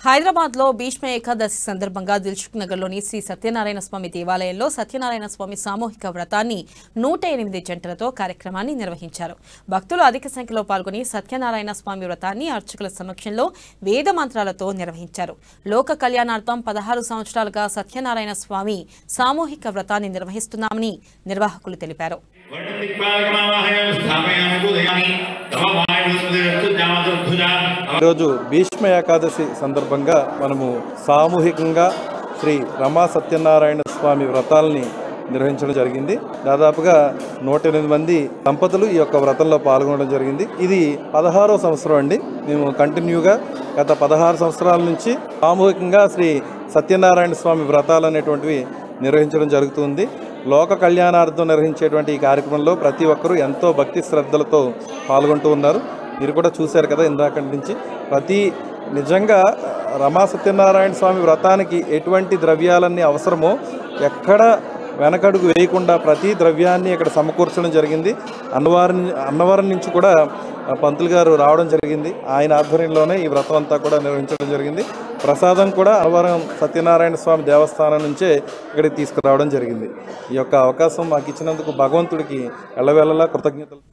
హైదరాబాద్ లో భీష్మ ఏకాదశి సందర్భంగా దిల్సుఖ్ నగర్ లోని శ్రీ సత్యనారాయణ స్వామి దేవాలయంలో సత్యనారాయణ స్వామి సామూహిక వ్రతాన్ని నూట ఎనిమిది జంటలతో కార్యక్రమాన్ని నిర్వహించారు భక్తులు అధిక సంఖ్యలో పాల్గొని సత్యనారాయణ స్వామి వ్రతాన్ని అర్చకుల సమక్షంలో వేద మంత్రాలతో నిర్వహించారు లోక కళ్యాణార్థం పదహారు సంవత్సరాలుగా సత్యనారాయణ స్వామి సామూహిక వ్రతాన్ని నిర్వహిస్తున్నామని నిర్వాహకులు తెలిపారు వర్ణదిక్పాలకమావాహయామి స్థాపయామి పూజయామి తమ వాయుస్మృతిరస్తు జామచతుర్భుజా ఈరోజు భీష్మ ఏకాదశి సందర్భంగా మనము సామూహికంగా శ్రీ రమా సత్యనారాయణ స్వామి వ్రతాలని నిర్వహించడం జరిగింది దాదాపుగా నూట ఎనిమిది మంది దంపతులు ఈ యొక్క వ్రతంలో పాల్గొనడం జరిగింది ఇది పదహారో సంవత్సరం అండి మేము కంటిన్యూగా గత పదహారు సంవత్సరాల నుంచి సామూహికంగా శ్రీ సత్యనారాయణ స్వామి వ్రతాలు అనేటువంటివి నిర్వహించడం జరుగుతుంది లోక కళ్యాణార్థం నిర్వహించేటువంటి ఈ కార్యక్రమంలో ప్రతి ఒక్కరూ ఎంతో భక్తి శ్రద్ధలతో పాల్గొంటూ ఉన్నారు మీరు కూడా చూశారు కదా ఇందాక నుంచి ప్రతి నిజంగా రమా సత్యనారాయణ స్వామి వ్రతానికి ఎటువంటి ద్రవ్యాలన్నీ అవసరమో ఎక్కడ వెనకడుగు వేయకుండా ప్రతి ద్రవ్యాన్ని ఇక్కడ సమకూర్చడం జరిగింది అన్నవారి అన్నవరం నుంచి కూడా ఆ, పంతులు గారు రావడం జరిగింది ఆయన ఆధ్వర్యంలోనే ఈ వ్రతం అంతా కూడా నిర్వహించడం జరిగింది ప్రసాదం కూడా అన్నవరం సత్యనారాయణ స్వామి దేవస్థానం నుంచే ఇక్కడికి తీసుకురావడం జరిగింది ఈ యొక్క అవకాశం మాకు ఇచ్చినందుకు భగవంతుడికి ఎల్లవేళలా కృతజ్ఞతలు